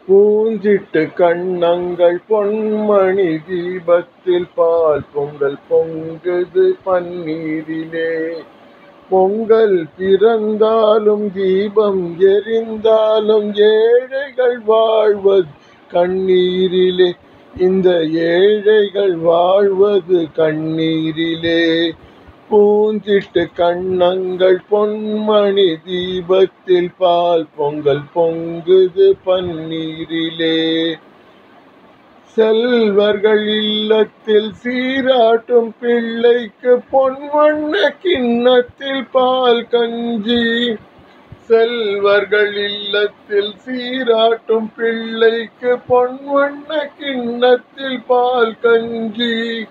பூஞ்சிட்டு கண்ணங்கள் பொன்மணி தீபத்தில் பால் பொங்கல் பொங்குது பன்னீரிலே பொங்கல் பிறந்தாலும் தீபம் எரிந்தாலும் ஏழைகள் வாழ்வது கண்ணீரிலே இந்த ஏழைகள் வாழ்வது கண்ணீரிலே பூஞ்சிட்டு கண்ணங்கள் பொன்மணி தீபத்தில் பால் பொங்கல் பொங்குது பன்னீரிலே செல்வர்கள் இல்லத்தில் சீராட்டும் பிள்ளைக்கு பொன்வண்ண கிண்ணத்தில் பால் கஞ்சி செல்வர்கள் இல்லத்தில் சீராட்டும் பிள்ளைக்கு பொன்வண்ண கிண்ணத்தில் பால் கஞ்சி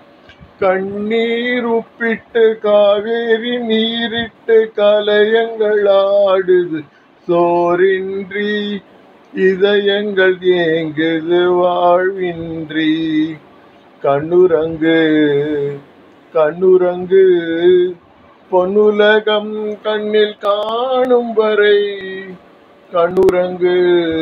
கண்ணீர் உப்பிட்டு காவேரி நீரிட்டு கலையங்கள் ஆடுது சோரின்றி இதயங்கள் ஏங்குது வாழ்வின்றி கண்ணுரங்கு கண்ணுரங்கு பொன்னுலகம் கண்ணில் காணும் வரை கண்ணுரங்கு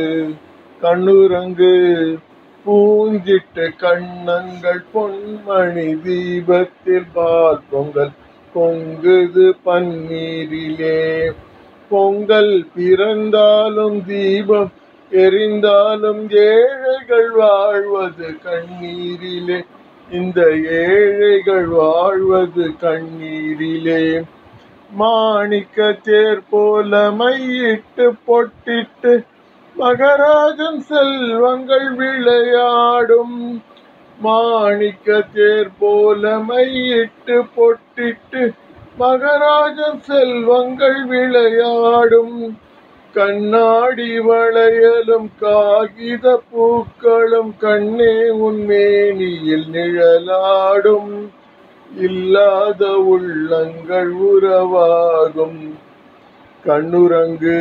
கண்ணுரங்கு பூஞ்சிட்டு கண்ணங்கள் பொன்மணி தீபத்தில் பால் பொங்கல் பொங்குது பன்னீரிலே பொங்கல் பிறந்தாலும் தீபம் எரிந்தாலும் ஏழைகள் வாழ்வது கண்ணீரிலே இந்த ஏழைகள் வாழ்வது கண்ணீரிலே மாணிக்க தேர் போல மையிட்டு பொட்டிட்டு மகராஜன் செல்வங்கள் விளையாடும் மாணிக்க தேர் போல மையிட்டு பொட்டிட்டு மகராஜன் செல்வங்கள் விளையாடும் கண்ணாடி வளையலும் காகித பூக்களும் கண்ணே உன்மேனியில் நிழலாடும் இல்லாத உள்ளங்கள் உறவாகும் கண்ணுரங்கு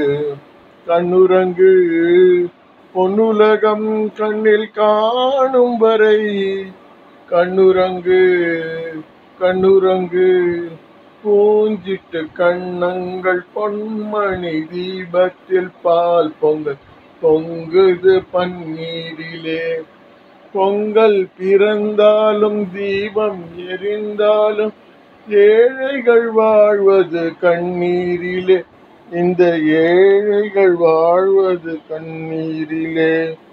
கண்ணுரங்கு பொன்னுலகம் கண்ணில் காணும் வரை கண்ணுரங்கு கண்ணுரங்கு பூஞ்சிட்டு கண்ணங்கள் பொன்மணி தீபத்தில் பால் பொங்கல் பொங்குது பன்னீரிலே பொங்கல் பிறந்தாலும் தீபம் எரிந்தாலும் ஏழைகள் வாழ்வது கண்ணீரிலே இந்த ஏழைகள் வாழ்வது கண்ணீரிலே